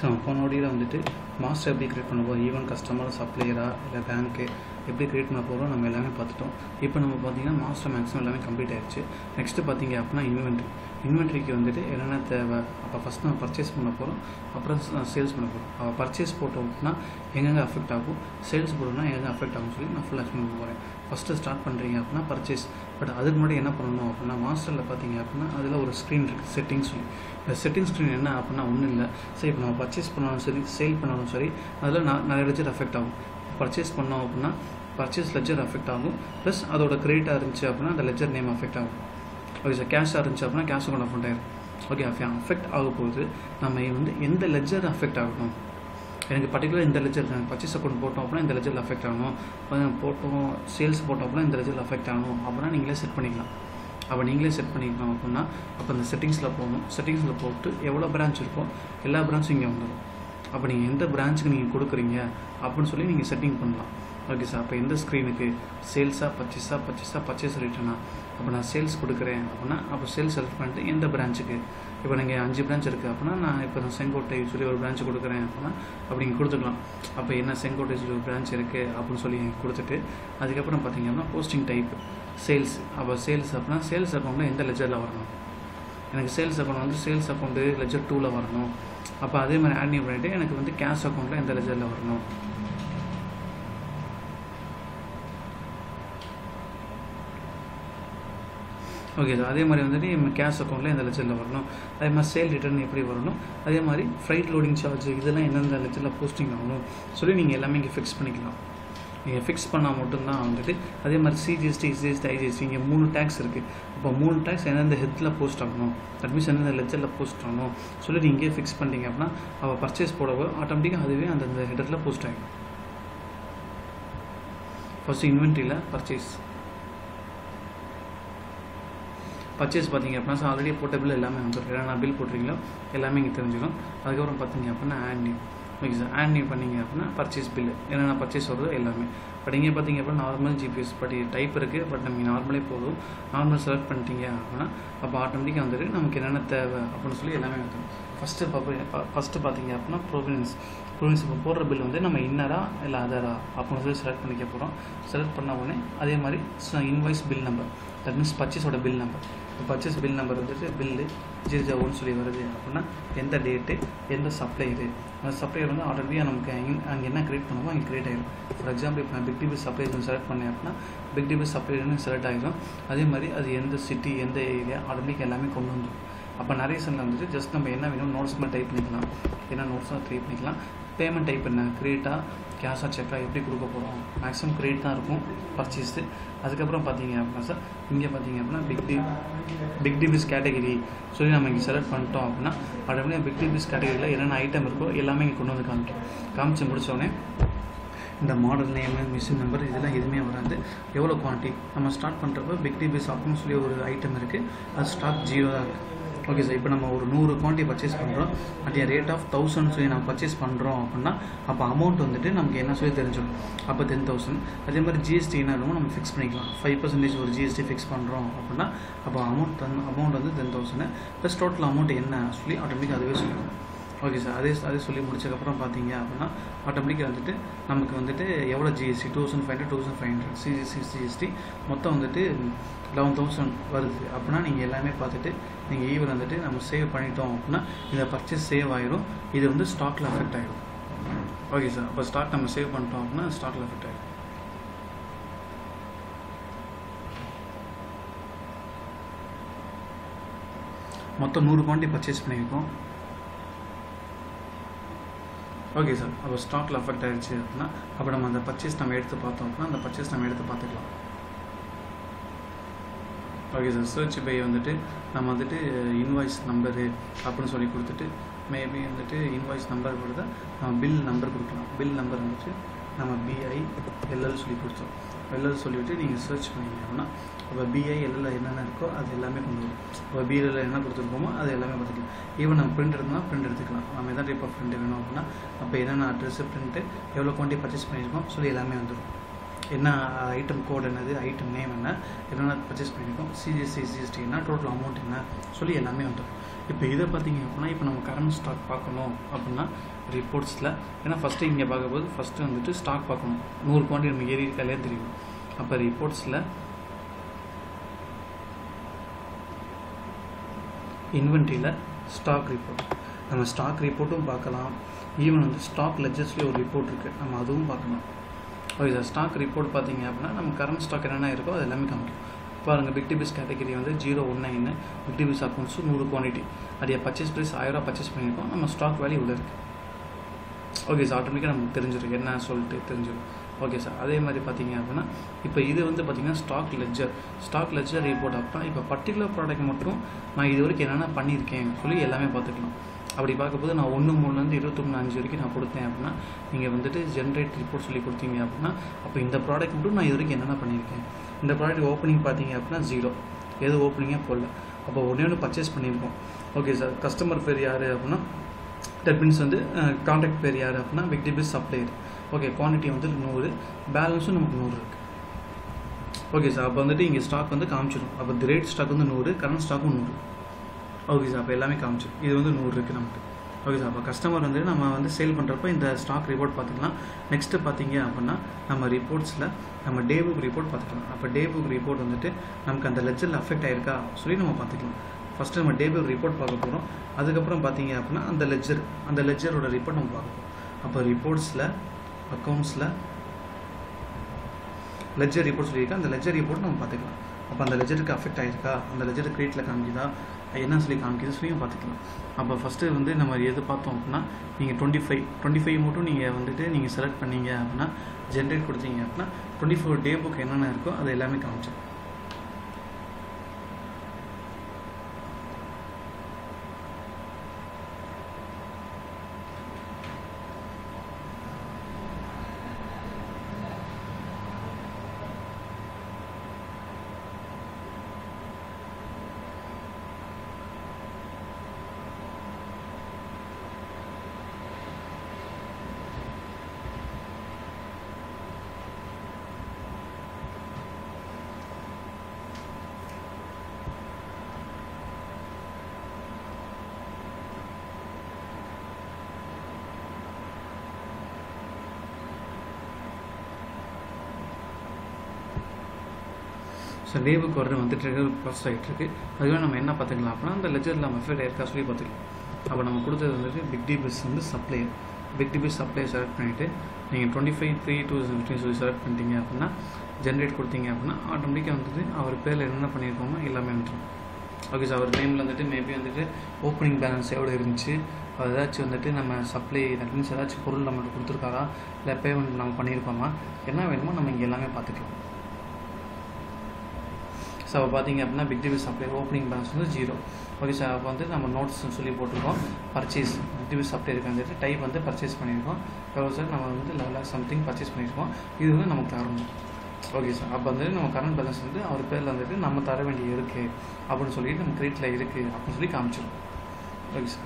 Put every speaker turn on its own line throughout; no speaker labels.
so போன வீடியோவில் வந்துட்டு மாஸ்டர் எப்படி கிரியேட் பண்ண போகிறோம் ஈவன் கஸ்டமர் சப்ளையரா இல்லை பேங்க்கு எப்படி கிரியேட் பண்ண போகிறோம் நம்ம எல்லாமே பார்த்துட்டோம் இப்போ நம்ம பார்த்தீங்கன்னா மாஸ்டர் மேக்ஸிமம் எல்லாமே கம்ப்ளீட் ஆயிடுச்சு நெக்ஸ்ட்டு பார்த்தீங்க அப்படின்னா இன்வென்ட்ரி இன்வென்ட்ரிக்கு வந்துட்டு என்னென்ன தேவை அப்போ ஃபஸ்ட் நம்ம பர்ச்சேஸ் பண்ண போகிறோம் அப்புறம் சேல்ஸ் பண்ண போகிறோம் அப்போ பர்ச்சேஸ் போட்டோம் அப்படின்னா எங்கெங்கே அஃபெக்ட் ஆகும் சேல்ஸ் போட்டோம்னா எங்கெங்கே அஃபெக்ட் ஆகும் சொல்லி நான் ஃபுல்லாக எக்ஸ்பிளைன் பண்ண போகிறேன் ஃபஸ்ட்டு ஸ்டார்ட் பண்ணுறீங்க அப்படின்னா பர்ச்சேஸ் பட் அதுக்கு முன்னாடி என்ன பண்ணணும் அப்படின்னா மாஸ்டரில் பார்த்தீங்க அப்படின்னா அதில் ஒரு ஸ்க்ரீன் இருக்குது செட்டிங்ஸ் சொல்லி இந்த செட்டிங் ஸ்க்ரீன் என்ன அப்படின்னா ஒன்றும் இல்லை சரி இப்போ நம்ம பர்ச்சேஸ் பண்ணாலும் சரி சேல் பண்ணாலும் சரி அதில் நான் நிறைய லெஜர் அஃபெக்ட் ஆகும் பர்ச்சேஸ் பண்ணோம் அப்படின்னா பர்ச்சேஸ் லெஜர் அஃபெக்ட் ஆகும் ப்ளஸ் அதோட கிரெடிட்டாக இருந்துச்சு அப்படின்னா அந்த லெஜர் நேம் அஃபெக்ட் ஆகும் ஓகே சார் கேஷாக இருந்துச்சு அப்படின்னா கேஷ் அக்கௌண்ட் அஃபெக்ட் ஆயிரும் ஓகே அஃபெக்ட் ஆக போகுது நம்ம வந்து எந்த லெஜர் அஃபெக்ட் ஆகணும் எனக்கு பர்டிகுலர் இந்த லெஜர் பர்ச்சேஸ் அக்கௌண்ட் போட்டோம் அப்படின்னா இந்த லெஜரில் அஃபெக்ட் ஆகணும் அஹ் போட்டோம் சேல்ஸ் போட்டோம் அப்படின்னா இந்த லெஜரில் அஃபெக்ட் ஆகணும் அப்படின்னா நீங்களே செட் பண்ணிக்கலாம் அப்போ நீங்களே செட் பண்ணிக்கலாம் அப்படின்னா அப்போ இந்த செட்டிங்ஸில் போகணும் செட்டிங்ஸில் போட்டு எவ்வளோ பிரான்ச் இருக்கோ எல்லா பிரான்ச்சும் இங்கே வந்துடும் அப்போ நீங்கள் எந்த பிரான்ச்சுக்கு நீங்கள் கொடுக்குறீங்க அப்படின்னு சொல்லி நீங்கள் செட்டிங் பண்ணலாம் ஓகே சார் அப்போ எந்த ஸ்க்ரீனுக்கு சேல்ஸாக பர்ச்சேஸாக பர்ச்சேஸாக பர்ச்சேஸ் ரிட்டர்னா அப்போ நான் சேல்ஸ் கொடுக்குறேன் அப்படின்னா அப்போ சேல்ஸ் செலக்ட் பண்ணிட்டு எந்த பிரான்ச்சுக்கு இப்போ நீங்கள் அஞ்சு பிரான்ச் இருக்குது அப்படின்னா நான் இப்போ நான் செங்கோட்டை சொல்லி ஒரு பிரான்ச் கொடுக்குறேன் அப்படின்னா அப்படி நீங்கள் கொடுத்துக்கலாம் அப்போ என்ன செங்கோட்டை சொல்லி ஒரு பிரான்ச் இருக்குது அப்படின்னு சொல்லி நீங்கள் கொடுத்துட்டு அதுக்கப்புறம் பார்த்தீங்க அப்படின்னா போஸ்டிங் டைப் சேல்ஸ் அப்போ சேல்ஸ் அப்படின்னா சேல்ஸ் அக்கௌண்ட்டில் எந்த லெஜரில் வரணும் எனக்கு சேல்ஸ் அக்கௌண்ட் வந்து சேல்ஸ் அக்கௌண்ட்டு லெஜர் டூவில் வரணும் அப்போ அதே மாதிரி ஆட் பண்ணிவிட்டு எனக்கு வந்து கேஷ் அக்கௌண்ட்டில் எந்த லெஜரில் வரணும் ஓகே சார் அதே மாதிரி வந்துட்டு நம்ம கேஷ் அக்கௌண்ட்டில் எந்த லெஜரில் வரணும் அதே மாதிரி சேல் ரிட்டர்ன் எப்படி வரணும் அதே மாதிரி ஃப்ரைட் லோடிங் சார்ஜ் இதெல்லாம் எந்தெந்த லெஜரில் போஸ்டிங் ஆகணும் சொல்லி நீங்கள் எல்லாமே இங்கே ஃபிக்ஸ் பண்ணிக்கலாம் நீங்கள் ஃபிக்ஸ் பண்ணால் மட்டும்தான் வந்துட்டு அதே மாதிரி சிஜிஎஸ்டி சிஜிஎஸ்டி ஐஜிஎஸ்டி இங்கே மூணு டேக்ஸ் இருக்குது இப்போ மூணு டேக்ஸ் எந்தெந்த ஹெத்தில் போஸ்ட் ஆகணும் தட் மீன்ஸ் எந்தெந்த லெஜரில் போஸ்ட் ஆகணும் சொல்லி நீங்கள் இங்கே ஃபிக்ஸ் பண்ணிட்டீங்க அப்படின்னா அவள் பர்ச்சேஸ் போடவோ ஆட்டோமேட்டிக்காக அதுவே அந்தந்த ஹெட்டரில் போஸ்ட் ஆகிடும் ஃபஸ்ட்டு இன்வென்ட்ரியில் பர்ச்சேஸ் பர்ச்சேஸ் பார்த்தீங்க அப்படின்னா ஆல்ரெடி போட்ட பில் எல்லாமே வந்துடும் என்னென்ன பில் போட்டிருக்கீங்களோ எல்லாமே இங்கே தெரிஞ்சிடும் அதுக்கப்புறம் பார்த்தீங்க அப்படின்னா add new okay sir add new பண்ணீங்க அப்படின்னா பர்ச்சேஸ் பில்லு என்னென்ன பர்ச்சேஸ் வருதோ எல்லாமே பட் இங்கே பார்த்தீங்க அப்படின்னா நார்மல் ஜிபிஎஸ் பட் டைப் இருக்குது பட் நமக்கு நார்மலே போதும் நார்மல் செலக்ட் பண்ணிட்டீங்க அப்படின்னா அப்போ ஆட்டோமேட்டிக்காக வந்துட்டு நமக்கு என்னென்ன தேவை அப்படின்னு சொல்லி எல்லாமே வந்துடும் ஃபஸ்ட்டு பார்ப்ப ஃபஸ்ட்டு பார்த்தீங்க அப்படின்னா ப்ரோவினன்ஸ் ப்ரோவினன்ஸ் இப்போ போடுற பில் வந்து நம்ம இன்னரா இல்லை அதரா அப்படின்னு சொல்லி செலக்ட் பண்ணிக்க போகிறோம் செலக்ட் பண்ண உடனே அதே மாதிரி invoice bill number that means பர்ச்சேஸோட பில் நம்பர் இப்போ பர்ச்சேஸ் பில் நம்பர் வந்துட்டு பில்லு ஜீரோ ஒன் சொல்லி வருது அப்படின்னா எந்த டேட்டு எந்த சப்ளையரு அந்த சப்ளையர் வந்து ஆல்ரெடியாக நமக்கு அங்கே அங்கே என்ன கிரியேட் பண்ணுமோ அங்கே கிரியேட் ஆகிடும் ஃபார் எக்ஸாம்பிள் இப்போ நான் பிக் டிபி சப்ளையர் செலக்ட் பண்ணேன் அப்படின்னா பிக் டிபி சப்ளையர்னு செலக்ட் ஆகிடும் அதே மாதிரி அது எந்த சிட்டி எந்த ஏரியா ஆட்டோமேட்டிக் எல்லாமே கொண்டு வந்துடும் அப்போ நிறைய சனில் வந்துட்டு ஜஸ்ட் நம்ம என்ன வேணும் நோட்ஸ் மாதிரி டைப் பண்ணிக்கலாம் என்ன நோட்ஸாக டைப் பண்ணிக்கலாம் பேமெண்ட் டைப் என்ன கிரியேட்டாக கேஷாக செக்காக எப்படி கொடுக்க போகிறோம் மேக்ஸிமம் கிரெடிட் தான் இருக்கும் பர்ச்சேஸு அதுக்கப்புறம் பார்த்தீங்க அப்படின்னா சார் இங்கே பார்த்தீங்க அப்படின்னா big D big DBS category சொல்லி நம்ம இங்கே செலக்ட் பண்ணிட்டோம் அப்படின்னா ஆட்டோமேட்டிக் பிக் டிபிஸ் கேட்டகரியில் என்னென்ன ஐட்டம் இருக்கோ எல்லாமே இங்கே கொண்டு வந்து காமிக்கும் காமிச்சு முடித்தோடனே இந்த மாடல் நேமு மிஷின் நம்பர் இதெல்லாம் எதுவுமே வராது எவ்வளோ குவான்டிட்டி நம்ம ஸ்டார்ட் பண்ணுறப்ப பிக் டிபிஸ் அப்படின்னு சொல்லி ஒரு ஐட்டம் இருக்குது அது ஸ்டாக் ஜீரோ தான் இருக்குது ஓகே சார் இப்போ நம்ம ஒரு நூறு குவான்டிட்டி பர்ச்சேஸ் பண்ணுறோம் at a rate of thousand சொல்லி நம்ம பர்ச்சேஸ் பண்ணுறோம் அப்படின்னா அப்போ அமௌண்ட் வந்துட்டு நமக்கு என்ன சொல்லி தெரிஞ்சிடும் அப்போ டென் தௌசண்ட் அதே மாதிரி ஜிஎஸ்டி என்ன இருக்கும் நம்ம ஃபிக்ஸ் பண்ணிக்கலாம் ஃபைவ் பர்சன்டேஜ் ஒரு ஜிஎஸ்டி ஃபிக்ஸ் பண்ணுறோம் அப்படின்னா அப்போ அமௌண்ட் தன் அமௌண்ட் வந்து ten thousand plus total amount என்ன சொல்லி ஆட்டோமேட்டிக் அதுவே சொல்லிடும் ஓகே சார் அதே அதே சொல்லி முடிச்சதுக்கப்புறம் பார்த்தீங்க அப்படின்னா ஆட்டோமேட்டிக்காக வந்துட்டு நமக்கு வந்துட்டு எவ்வளோ GST two thousand five hundred two thousand five hundred CGST GST மொத்தம் வந்துட்டு லெவன் தௌசண்ட் வருது அப்படின்னா நீங்கள் எல்லாமே பார்த்துட்டு நீங்கள் ஈவன் வந்துட்டு நம்ம சேவ் பண்ணிட்டோம் அப்படின்னா இந்த பர்ச்சேஸ் சேவ் ஆயிரும் இது வந்து ஸ்டாக்கில் அஃபெக்ட் ஆகிடும் ஓகே சார் அப்போ ஸ்டாக் நம்ம சேவ் பண்ணிட்டோம் அப்படின்னா ஸ்டாக்கில் அஃபெக்ட் ஆகிடும் மொத்தம் நூறு குவான்டிட்டி பர்ச்சேஸ் பண்ணியிருக்கோம் ஓகே சார் அப்போ ஸ்டாக்கில் அஃபெக்ட் ஆகிடுச்சு அப்படின்னா அப்போ நம்ம அந்த பர்ச்சேஸ் நம்ம எடுத்து பார்த்தோம் அப்படின்னா அந்த பர்ச்சேஸ் நம்ம எடுத்து பார்த்துக்கலாம் ஓகே சார் சர்ச் பை வந்துட்டு நம்ம வந்துட்டு இன்வாய்ஸ் நம்பரு அப்படின்னு சொல்லி கொடுத்துட்டு மேபி வந்துட்டு இன்வாய்ஸ் நம்பர் கொடுத்தா நம்ம பில் நம்பர் கொடுக்கலாம் பில் நம்பர் வந்துட்டு நம்ம பிஐ எல்எல் சொல்லி கொடுத்தோம் எல்எல் சொல்லிவிட்டு நீங்கள் சர்ச் பண்ணீங்க அப்படின்னா அப்போ பிஐ எல்எல் என்னென்ன இருக்கோ அது எல்லாமே கொண்டு வரும் இப்போ பிஎல்ல என்ன கொடுத்துருக்கோமோ அது எல்லாமே பார்த்துக்கலாம் ஈவன் நம்ம பிரிண்ட் எடுத்தோம்னா பிரிண்ட் எடுத்துக்கலாம் நம்ம எதாவது டைப் ஆஃப் பிரிண்ட் வேணும் அப்படின்னா அப்போ என்னென்ன அட்ரஸ் பிரிண்ட்டு எவ்வளோ குவான்டிட்டி பர்ச்சேஸ் பண்ணியிருக்கோம் சொல்லி எல்லாமே வந்துடும் என்ன ஐட்டம் கோட் என்னது ஐட்டம் நேம் என்ன என்னென்ன பர்ச்சேஸ் பண்ணியிருக்கோம் சிஜிஎஸ்டி சிஎஸ்டி என்ன டோட்டல் அமௌண்ட் என்ன சொல்லி எல்லாமே வந்துடும் இப்போ இதை பார்த்தீங்க அப்படின்னா இப்போ நம்ம கரண்ட் ஸ்டாக் பார்க்கணும் அப்படின்னா ரிப்போர்ட்ஸில் ஏன்னா ஃபஸ்ட்டு இங்கே பார்க்கும்போது ஃபஸ்ட்டு வந்துட்டு ஸ்டாக் பார்க்கணும் நூறு குவான்டிட்டி நம்ம ஏறி இருக்காலே தெரியும் அப்போ ரிப்போர்ட்ஸில் இன்வென்ட்ரியில் ஸ்டாக் ரிப்போர்ட் நம்ம ஸ்டாக் ரிப்போர்ட்டும் பார்க்கலாம் ஈவன் வந்து ஸ்டாக் லெஜர்ஸ்லேயே ஒரு ரிப்போர்ட் இருக்குது நம்ம அதுவும் பார்க்கலாம் ஓகே சார் ஸ்டாக் ரிப்போர்ட் பார்த்தீங்க அப்படின்னா நம்ம கரண்ட் ஸ்டாக் என்னென்ன இருக்கோ அது எல்லாமே காமிக்கும் பாருங்கள் பிக் டிபிஸ் கேட்டகரி வந்து zero one nine big DBS accounts நூறு குவான்டிட்டி அது பர்ச்சேஸ் ப்ரைஸ் ஆயிரம் பர்ச்சேஸ் பண்ணியிருக்கோம் நம்ம ஸ்டாக் வேல்யூ இவ்வளோ இருக்குது ஓகே சார் ஆட்டோமேட்டிக்காக நமக்கு தெரிஞ்சிடும் என்ன சொல்லிட்டு தெரிஞ்சிடும் ஓகே சார் அதே மாதிரி பார்த்தீங்க அப்படின்னா இப்போ இது வந்து பார்த்தீங்கன்னா stock ledger stock ledger report அப்படின்னா இப்போ பர்டிகுலர் ப்ராடக்ட் மட்டும் நான் இது வரைக்கும் என்னென்ன பண்ணியிருக்கேன் சொல்லி எல்லாமே பார்த்துக்கலாம் அப்படி பார்க்கும்போது நான் ஒன்று மூணுலேருந்து இருபத்தொன்று அஞ்சு வரைக்கும் நான் கொடுத்தேன் அப்படின்னா நீங்கள் வந்துட்டு ஜென்ரேட் ரிப்போர்ட் சொல்லி கொடுத்தீங்க அப்படின்னா அப்போ இந்த ப்ராடக்ட் மட்டும் நான் இது வரைக்கும் என்னென்ன பண்ணியிருக்கேன் இந்த ப்ராடக்ட் ஓப்பனிங் பார்த்தீங்க அப்படின்னா ஜீரோ எது ஓப்பனிங்கே போடல அப்போ ஒன்றே ஒன்று பர்ச்சேஸ் பண்ணியிருக்கோம் ஓகே சார் கஸ்டமர் பேர் யார் அப்படின்னா தட் மீன்ஸ் வந்து கான்டாக்ட் பேர் யார் அப்படின்னா வெக்டிபிஸ் சப்ளையர் ஓகே குவான்டிட்டி வந்து நூறு பேலன்ஸும் நமக்கு நூறு இருக்குது ஓகே சார் அப்போ வந்துட்டு இங்கே ஸ்டாக் வந்து காமிச்சிடும் அப்போ தி ரேட் ஸ்டாக் வந்து நூறு கரண்ட் ஸ்டாக்கும் நூறு ஓகே சார் அப்போ எல்லாமே காமிச்சிடும் இது வந்து நூறு இருக்குது நமக்கு ஓகே சார் அப்போ கஸ்டமர் வந்து நம்ம வந்து சேல் பண்ணுறப்ப இந்த ஸ்டாக் ரிப்போர்ட் பார்த்துக்கலாம் நெக்ஸ்ட்டு பார்த்தீங்க அப்படின்னா நம்ம ரிப்போர்ட்ஸில் நம்ம டே புக் ரிப்போர்ட் பார்த்துக்கலாம் அப்போ டே புக் ரிப்போர்ட் வந்துட்டு நமக்கு அந்த லெஜரில் அஃபெக்ட் ஆயிருக்கா சொல்லி நம்ம பார்த்துக்கலாம் ஃபஸ்ட்டு நம்ம டே புக் ரிப்போர்ட் பார்க்க போகிறோம் அதுக்கப்புறம் பார்த்தீங்க அப்படின்னா அந்த லெஜர் அந்த லெஜரோட ரிப்போர்ட் நம்ம பார்க்க போகிறோம் அப்போ ரிப்போர்ட்ஸில் அக்கௌண்ட்ஸில் லெஜர் ரிப்போர்ட் சொல்லியிருக்கா அந்த லெஜர் ரிப்போர்ட் நம்ம பார்த்துக்கலாம் அப்போ அந்த லெஜருக்கு அஃபெக்ட் ஆயிருக்கா அந்த லெஜர் கிரியேட்டில் காமிக்குதா என்ன சொல்லி காமிக்குது சொல்லியும் பார்த்துக்கலாம் அப்போ ஃபஸ்ட்டு வந்து நம்ம எது பார்த்தோம் அப்படின்னா நீங்கள் டுவெண்ட்டி ஃபைவ் டுவெண்ட்டி ஃபைவ் மட்டும் நீங்கள் வந்துட்டு நீங்கள் செலக்ட் பண்ணீங்க அப்படின்னா ஜென்ரேட் கொடுத்தீங்க அப்படின்னா டுவெண்ட்டி ஃபோர் டே புக் என்னென்ன இருக்கோ அது எல்லாமே காமிச்சிடும் ஸோ டே புக் ஆர்டர் வந்துட்டு இருக்கு ப்ராசஸ் ஆகிட்டு இருக்கு அதுவே நம்ம என்ன பார்த்துக்கலாம் அப்படின்னா அந்த லெஜரில் நம்ம எஃபெக்ட் ஆயிருக்கா சொல்லி பார்த்துக்கலாம் அப்போ நம்ம கொடுத்தது வந்துட்டு பிக் டிபிஸ் வந்து supplier big DBS supplier select பண்ணிவிட்டு நீங்கள் twenty five three two fifteen சொல்லி செலக்ட் பண்ணிட்டீங்க அப்படின்னா ஜென்ரேட் கொடுத்தீங்க அப்படின்னா ஆட்டோமேட்டிக்காக வந்துட்டு அவர் பேரில் என்னென்ன பண்ணியிருக்கோமோ எல்லாமே வந்துடும் ஓகே சார் அவர் டைமில் வந்துட்டு மேபி வந்துட்டு ஓப்பனிங் பேலன்ஸ் எவ்வளோ இருந்துச்சு அது ஏதாச்சும் வந்துட்டு நம்ம சப்ளை தட் மீன்ஸ் ஏதாச்சும் பொருள் நம்மளுக்கு கொடுத்துருக்காரா இல்லை பேமெண்ட் நம்ம பண்ணியிருக்கோமா என்ன வேணுமோ நம்ம இங்கே எல்லாமே பார்த்துக்கலாம் ஸோ அப்போ பார்த்தீங்க அப்படின்னா big TV supply opening balance வந்து ஜீரோ ஓகே சார் அப்போ வந்து நம்ம நோட்ஸ் சொல்லி போட்டிருக்கோம் பர்ச்சேஸ் பிக் டிவி சப்ளை இருக்கு வந்துட்டு டைப் வந்து பர்ச்சேஸ் பண்ணியிருக்கோம் எவ்வளோ சார் நம்ம வந்து லெவல் லேக் சம்திங் பர்ச்சேஸ் பண்ணியிருக்கோம் இது வந்து நமக்கு தரணும் ஓகே சார் அப்போ வந்து நம்ம கரண்ட் பேலன்ஸ் வந்து அவர் பேரில் வந்துட்டு நம்ம தர வேண்டிய இருக்குது அப்படின்னு சொல்லிட்டு நம்ம கிரெடிட்டில் இருக்குது அப்படின்னு சொல்லி காமிச்சிடும் ஓகே சார்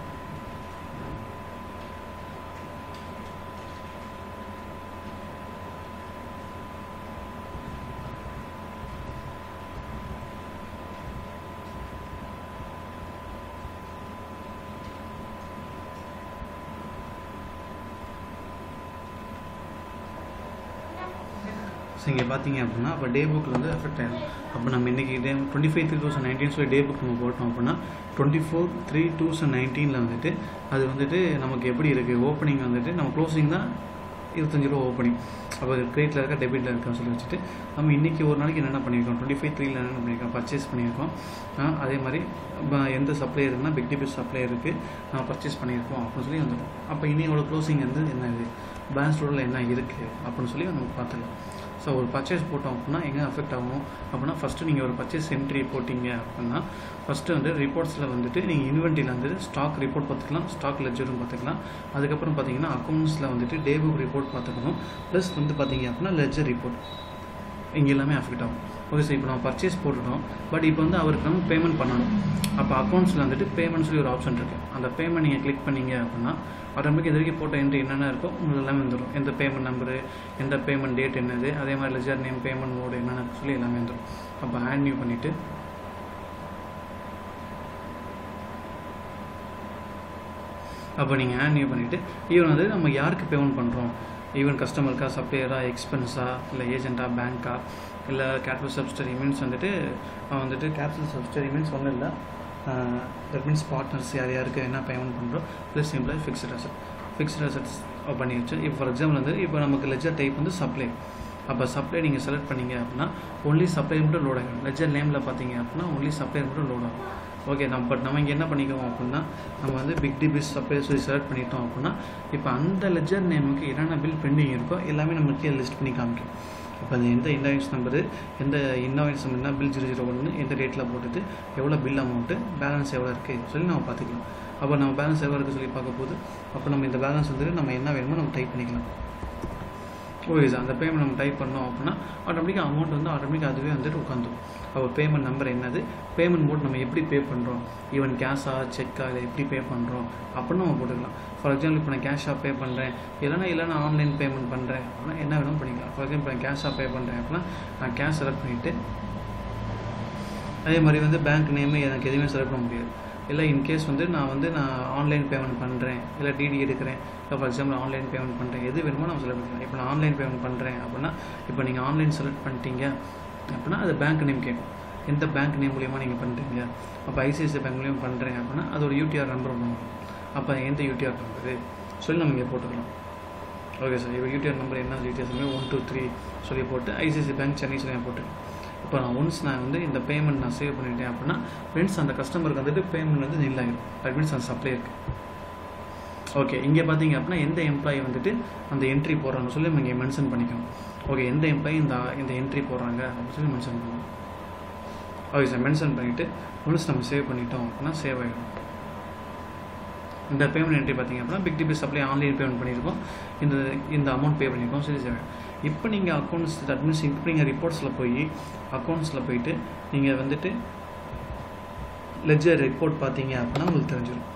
ஸோ இங்கே பார்த்தீங்க அப்படின்னா அப்போ டே புக்கில் வந்து எஃபெக்ட் ஆயிடும் அப்போ நம்ம இன்றைக்கி day twenty five three thousand nineteen சொல்லி டே புக் நம்ம போட்டோம் அப்படின்னா டுவெண்ட்டி ஃபோர் த்ரீ தௌசண்ட் நைன்டீனில் வந்துட்டு அது வந்துட்டு நமக்கு எப்படி இருக்குது ஓப்பனிங் வந்துட்டு நம்ம க்ளோசிங் தான் இருபத்தஞ்சி ரூபா ஓப்பனிங் அப்போ கிரெடிட்டில் இருக்கா டெபிட்டில் இருக்கான்னு சொல்லி வச்சுட்டு நம்ம இன்றைக்கி ஒரு நாளைக்கு என்னென்ன பண்ணியிருக்கோம் டுவெண்ட்டி ஃபைவ் த்ரீல என்னென்ன பண்ணியிருக்கோம் பர்ச்சேஸ் பண்ணியிருக்கோம் ஆ, அதே மாதிரி ப- எந்த சப்ளை இருக்குன்னா பிக் டிபிட் சப்ளை இருக்குது நம்ம பர்ச்சேஸ் பண்ணியிருக்கோம் அப்படின்னு சொல்லி வந்துடும் அப்போ இன்னையோட க்ளோசிங் வந்து என்ன இது பேலன்ஸ் டோட்டல் என்ன இருக்குது அப்படின்னு சொல்லி நம்ம பார்த்துக்கலாம் ஸோ ஒரு பர்ச்சேஸ் போட்டோம் அப்படின்னா எங்கே அஃபெக்ட் ஆகும் அப்படின்னா ஃபஸ்ட்டு நீங்கள் ஒரு பர்ச்சேஸ் என்ட்ரி போட்டிங்க அப்படின்னா ஃபஸ்ட்டு வந்து ரிப்போர்ட்ஸில் வந்துட்டு நீங்கள் இன்வென்ட்ரியில் வந்துட்டு ஸ்டாக் ரிப்போர்ட் பார்த்துக்கலாம் ஸ்டாக் லெஜரும் பார்த்துக்கலாம் அதுக்கப்புறம் பார்த்தீங்கன்னா அக்கௌண்ட்ஸில் வந்துட்டு டே புக் ரிப்போர்ட் பார்த்துக்கணும் ப்ளஸ் வந்து பார்த்தீங்க அப்படின்னா லெஜர் ரிப்போர்ட் இங்கே எல்லாமே அஃபெக்ட் ஆகும் ஓகே சார் இப்போ நம்ம பர்ச்சேஸ் போட்டுட்டோம் பட் இப்போ வந்து அவருக்கு நம்ம பேமெண்ட் பண்ணணும் அப்போ அக்கௌண்ட்ஸில் வந்துட்டு பேமெண்ட் சொல்லி ஒரு ஆப்ஷன் இருக்குது அந்த பேமெண்ட் நீங்கள் கிளிக் பண்ணீங்க அப்படின்னா ஆட்டோமேட்டிக் இது வரைக்கும் போட்ட என்ட்ரி என்னென்ன இருக்கோ உங்களுக்கு எல்லாமே வந்துடும் எந்த பேமெண்ட் நம்பரு எந்த பேமெண்ட் டேட் என்னது அதே மாதிரி லெஜர் நேம் பேமெண்ட் மோடு என்னென்ன இருக்கு சொல்லி எல்லாமே வந்துடும் அப்போ ஆட் நியூ பண்ணிவிட்டு அப்போ நீங்கள் ஆட் நியூ பண்ணிவிட்டு ஈவன் வந்து நம்ம யாருக்கு பேமெண்ட் பண்ணுறோம் ஈவன் கஸ்டமருக்கா சப்ளையரா எக்ஸ்பென்ஸா இல்லை ஏஜென்ட்டா பேங்க்கா இல்லை கேபிட்டல் சப்ஸ்டரி மீன்ஸ் வந்துட்டு அவன் வந்துட்டு கேபிட்டல் சப்ஸ்டரி மீன்ஸ் ஒன்றும் இல்லை தட் மீன்ஸ் பார்ட்னர்ஸ் யார் யாருக்கு என்ன பேமெண்ட் பண்ணுறோம் ப்ளஸ் சிம்பிளாக ஃபிக்ஸ்ட் அசட் ஃபிக்ஸ்ட் அசட்ஸ் பண்ணி வச்சு இப்போ ஃபார் எக்ஸாம்பிள் வந்து இப்போ நமக்கு லெஜர் டைப் வந்து சப்ளை அப்போ சப்ளை நீங்கள் செலக்ட் பண்ணீங்க அப்படின்னா ஒன்லி சப்ளை மட்டும் லோட் ஆகிடும் லெஜர் நேமில் பார்த்தீங்க அப்படின்னா ஒன்லி சப்ளை மட்டும் லோட் ஆகும் ஓகே நம்ம பட் நம்ம இங்கே என்ன பண்ணிக்குவோம் அப்படின்னா நம்ம வந்து பிக் டிபிஸ் சப்ளை சொல்லி செலக்ட் பண்ணிட்டோம் அப்படின்னா இப்போ அந்த லெஜர் நேமுக்கு என்னென்ன பில் பெண்டிங் இருக்கோ எல்லாமே நமக்கு லிஸ்ட் பண்ணி காமிக்கும் இப்போ அது எந்த இன்வாய்ஸ் நம்பரு எந்த இன்வாய்ஸ் நம்பர்னா பில் ஜீரோ ஜீரோ ஒன்று எந்த டேட்டில் போட்டுட்டு எவ்வளோ பில் அமௌண்ட்டு பேலன்ஸ் எவ்வளோ இருக்குது சொல்லி நம்ம பார்த்துக்கலாம் அப்போ நம்ம பேலன்ஸ் எவ்வளோ இருக்குது சொல்லி பார்க்க போது அப்போ நம்ம இந்த பேலன்ஸ் வந்துட்டு நம்ம என்ன வேணுமோ நம்ம டைப் பண்ணிக்கலாம் ஓகே சார் அந்த பேமெண்ட் நம்ம டைப் பண்ணோம் அப்படின்னா ஆட்டோமேட்டிக்காக அமௌண்ட் வந்து ஆட்டோமேட்டிக்காக அதுவே வந்துட்டு உட்காந்துரும் அப்போ பேமெண்ட் நம்பர் என்னது பேமெண்ட் மோட் நம்ம எப்படி பே பண்ணுறோம் ஈவன் கேஷா செக்கா இல்லை எப்படி பே பண்ணுறோம் அப்படின்னு நம்ம போட்டுக்கலாம் ஃபார் எக்ஸாம்பிள் இப்போ நான் கேஷாக பே பண்ணுறேன் இல்லைனா இல்லைனா ஆன்லைன் பேமெண்ட் பண்ணுறேன் அப்படின்னா என்ன வேணும் பண்ணிக்கலாம் ஃபார் எக்ஸாம்பிள் நான் கேஷாக பே பண்ணுறேன் அப்படின்னா நான் கேஷ் செலக்ட் பண்ணிவிட்டு அதே மாதிரி வந்து பேங்க் நேமு எனக்கு எதுவுமே செலக்ட் பண்ண முடியாது இல்லை இன்கேஸ் வந்து நான் வந்து நான் ஆன்லைன் பேமெண்ட் பண்ணுறேன் இல்லை டிடி எடுக்கிறேன் இல்லை ஃபார் எக்ஸாம்பிள் ஆன்லைன் பேமெண்ட் பண்ணுறேன் எது வேணுமோ நம்ம செலக்ட் பண்ணிக்கலாம் இப்போ நான் ஆன்லைன் பேமெண்ட் பண்ணுறேன் அப்படின்னா இப்போ நீங்கள் ஆன்லைன் செலக்ட் பண்ணிட்டீங்க அப்படின்னா அது பேங்க் நேம் கேட்கும் எந்த பேங்க் நேம் மூலியமாக நீங்கள் பண்ணுறீங்க அப்போ ஐசிஐசிஐ பேங்க் மூலியமாக பண்ணுறேன் அப்படின்னா அது ஒரு யூடிஆர் நம்பர் ஒன்று வரும் அப்போ எந்த யூடிஆர் நம்பரு சொல்லி நம்ம இங்கே போட்டுக்கலாம் ஓகே சார் இப்போ யூடிஆர் நம்பர் என்ன டீட்டெயில்ஸ் ஒன் டூ த்ரீ சொல்லி போட்டு ஐசிஐசி பேங்க் சென்னை சொல்லி நான் போட்டுருக்கேன் இப்போ நான் ஒன்ஸ் நான் வந்து இந்த பேமெண்ட் நான் சேவ் பண்ணிட்டேன் அப்படின்னா ஃப்ரெண்ட்ஸ் அந்த கஸ்டமருக்கு வந்துட்டு பேமெண்ட் வந்து நில் ஆகிடும் தட் மீன்ஸ் அந்த சப்ளையருக்கு ஓகே இங்கே பார்த்தீங்க அப்படின்னா எந்த எம்ப்ளாயி வந்துட்டு அந்த என்ட்ரி போடுறாங்க சொல்லி நம்ம இங்கே மென்ஷன் பண்ணிக்கணும் ஓகே எந்த எம்ப்ளாயி இந்த இந்த என்ட்ரி போடுறாங்க அப்படின்னு சொல்லி மென்ஷன் பண்ணணும் ஓகே சார் மென்ஷன் பண்ணிவிட்டு ஒன்ஸ் நம்ம சேவ் பண்ணிட்டோம் அப்படின்னா சேவ் ஆகிடும் இந்த பேமெண்ட் என்ட்ரி பார்த்தீங்க அப்படின்னா big DB supply online payment பண்ணியிருக்கோம் இந்த இந்த அமௌண்ட் பே பண்ணியிருக்கோம் சரி சார் இப்போ நீங்கள் அக்கௌண்ட்ஸ் தட் மீன்ஸ் இப்போ நீங்கள் ரிப்போர்ட்ஸில் போய் அக்கௌண்ட்ஸில் போயிட்டு நீங்கள் வந்துட்டு லெஜர் ரிப்போர்ட் பார்த்தீங்க அப்படின்னா உங்களுக்கு தெரிஞ்சிடும்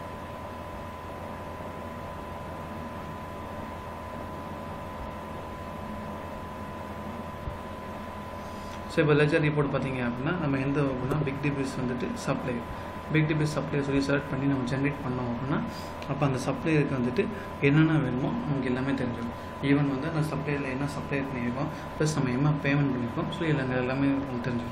ஸோ இப்போ லெஜர் ரிப்போர்ட் பார்த்தீங்க அப்படின்னா நம்ம எந்த அப்படின்னா பிக் டிபிஸ் வந்துட்டு சப்ளை பிக் டிபிஸ் சப்ளை சொல்லி செலக்ட் பண்ணி நம்ம ஜென்ரேட் பண்ணோம் அப்படின்னா அப்போ அந்த சப்ளையருக்கு வந்துட்டு என்னென்ன வேணுமோ நமக்கு எல்லாமே தெரிஞ்சிடும் ஈவன் வந்து அந்த சப்ளையரில் என்ன சப்ளை பண்ணியிருக்கோம் ப்ளஸ் நம்ம என்ன பேமெண்ட் பண்ணியிருக்கோம் ஸோ இல்லை எல்லாமே உங்களுக்கு தெரிஞ்சிடும்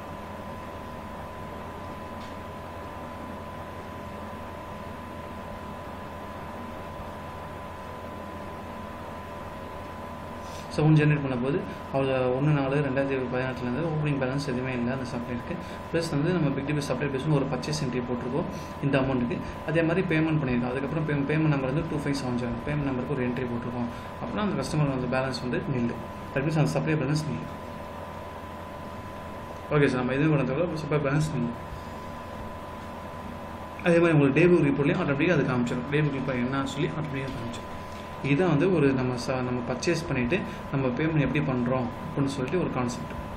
ஸோ ஒன்று ஜென்ரேட் பண்ணும்போது அவங்க ஒன்று நாலு ரெண்டாயிரத்தி பதினெட்டுலேருந்து ஓப்பனிங் பேலன்ஸ் எதுவுமே இல்லை அந்த சப்ளைக்கு ப்ளஸ் வந்து நம்ம பிக் டிபி சப்ளை பேசும் ஒரு பர்ச்சேஸ் என்ட்ரி போட்டிருக்கோம் இந்த அமௌண்ட்டுக்கு அதே மாதிரி பேமெண்ட் பண்ணியிருக்கோம் அதுக்கப்புறம் பே பேமெண்ட் நம்பர் வந்து two five seven seven payment நம்பருக்கு ஒரு என்ட்ரி போட்டிருக்கோம் அப்படின்னா அந்த கஸ்டமர் வந்து பேலன்ஸ் வந்து நில்லு தட் மீன்ஸ் அந்த supply balance nil okay sir நம்ம எதுவும் பண்ண சப்ளை பேலன்ஸ் நில்லு அதே மாதிரி உங்களுக்கு டே புக் ரிப்போர்ட்லேயும் ஆட்டோமேட்டிக்காக அது காமிச்சிடும் டே புக் ரிப்போர்ட் என்ன சொல்லி ஆட்டோமேட்டிக்காக காமிச்சிடும் இதுதான் வந்து ஒரு நம்ம ச நம்ம பர்ச்சேஸ் பண்ணிவிட்டு நம்ம பேமெண்ட் எப்படி பண்ணுறோம் அப்படின்னு சொல்லிட்டு ஒரு கான்செப்ட்